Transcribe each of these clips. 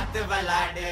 பார்த்து விளாடு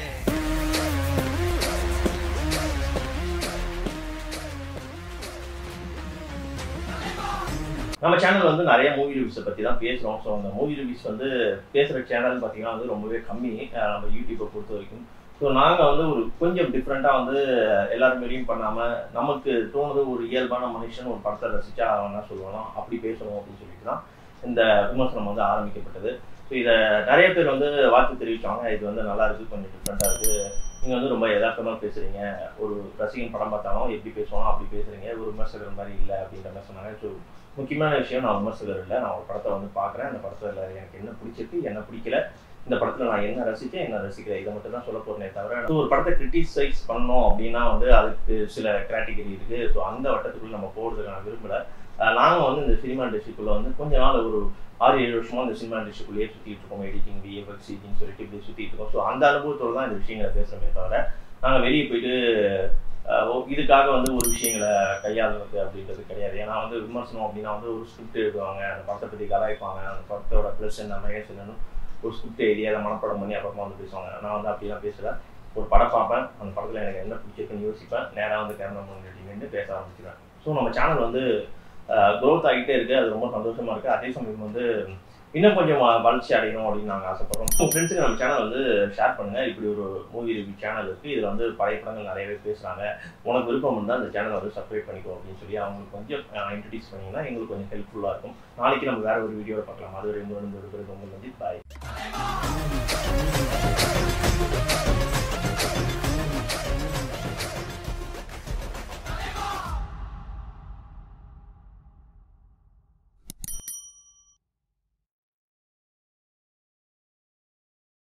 நம்ம சேனல் வந்து நிறைய மூவி ரிவ்யூஸை பற்றி தான் பேசுகிறோம் ஸோ அந்த மூவி ரிவ்யூஸ் வந்து பேசுகிற சேனல் பார்த்தீங்கன்னா வந்து ரொம்பவே கம்மி அஹ் நம்ம யூடியூப்பை பொறுத்த வரைக்கும் ஸோ நாங்கள் வந்து ஒரு கொஞ்சம் டிஃப்ரெண்ட்டாக வந்து எல்லாரும் வெளியும் பண்ணாமல் நமக்கு தோணுது ஒரு இயல்பான மனுஷன் ஒரு படத்தை ரசிச்சா அவன் என்ன சொல்லுவானோ அப்படி பேசணும் அப்படின்னு சொல்லிட்டு தான் இந்த விமர்சனம் வந்து ஆரம்பிக்கப்பட்டது ஸோ இதை நிறைய பேர் வந்து வாழ்த்து தெரிவிச்சாங்க இது வந்து நல்லா இருக்கு கொஞ்சம் டிஃப்ரெண்ட்டாக இருக்கு நீங்கள் வந்து ரொம்ப யதார்த்தமாக பேசுறீங்க ஒரு ரசிகன் படம் பார்த்தாலும் எப்படி பேசுவானோ அப்படி பேசுறீங்க ஒரு விமர்சகர் மாதிரி இல்லை அப்படின்ற மாதிரி சொன்னாங்க ஸோ முக்கியமான விஷயம் நான் விமர்சகர் இல்லை நான் ஒரு படத்தை வந்து பார்க்குறேன் அந்த படத்தில் எனக்கு என்ன பிடிச்சிருக்கு என்ன பிடிக்கல இந்த படத்தில் நான் என்ன ரசித்தேன் என்ன ரசிக்கல இதை மட்டும் தான் சொல்ல போறேனே தவிர நான் ஒரு படத்தை கிரிட்டிசைஸ் பண்ணோம் அப்படின்னா வந்து அதுக்கு சில கேட்டகரி இருக்கு ஸோ அந்த வட்டத்துக்குள்ள நம்ம போகிறதுக்கு நான் விரும்பல நாங்கள் வந்து இந்த சினிமா இண்டஸ்ட்ரிக்குள்ள வந்து கொஞ்ச நாள் ஒரு ஆறு ஏழு வருஷமா இந்த சினிமா இண்டஸ்ட்ரிக்குள்ளேயே சுற்றிட்டு இருக்கோம் எடிட்டிங் விஎஃப்எக்ஸ் சிடின்னு சொல்லிட்டு இப்படி சுற்றிட்டு இருக்கோம் ஸோ அந்த அனுபவத்தோட தான் இந்த விஷயங்களை பேசுகிறோமே தவிர நாங்கள் வெளியே போயிட்டு அஹ், ஓ- இதுக்காக வந்து ஒரு விஷயங்களை கையாளுறது அப்படின்றது கிடையாது ஏன்னா வந்து விமர்சனம் அப்படின்னா வந்து ஒரு ஸ்கிரிப்ட் எழுதுவாங்க அந்த படத்தை பற்றி கலாய்ப்பாங்க அந்த படத்தோட ப்ளஸ் என்ன மைனஸ் என்னன்னு ஒரு ஸ்கிரிப்ட் எழுதி அதை மனப்பாடம் பண்ணி அப்புறமா வந்து பேசுவாங்க நான் வந்து அப்படிலாம் பேசல ஒரு படம் பார்ப்பேன் அந்த படத்தில் எனக்கு என்ன பிடிச்சிருக்குன்னு யோசிப்பேன் நேராக வந்து கேமரா முன்னாடி நின்று பேச ஆரம்பிச்சிடுவேன் ஸோ நம்ம சேனல் வந்து க்ரோத் ஆகிட்டே இருக்குது அது ரொம்ப சந்தோஷமா இருக்குது அதே சமயம் வந்து இன்னும் கொஞ்சம் வ- வளர்ச்சி அடையணும் அப்படின்னு நாங்கள் ஆசைப்படுறோம் உங்கள் ஃப்ரெண்ட்ஸுக்கு நம்ம சேனல் வந்து ஷேர் பண்ணுங்கள் இப்படி ஒரு மூவி ரிவ்யூ சேனல் இருக்குது இதில் வந்து பழைய படங்கள் நிறையவே பேசுகிறாங்க உனக்கு விருப்பம் இருந்தால் அந்த சேனலை வந்து சப்ஸ்கிரைப் பண்ணிக்கோ அப்படின்னு சொல்லி அவங்களுக்கு கொஞ்சம் இன்ட்ரடியூஸ் பண்ணிங்கன்னா எங்களுக்கு கொஞ்சம் ஹெல்ப்ஃபுல்லாக இருக்கும் நாளைக்கு நம்ம வேற ஒரு வீடியோவில் பார்க்கலாம் அது ஒரு உங்களுக்கு வந்து பாய்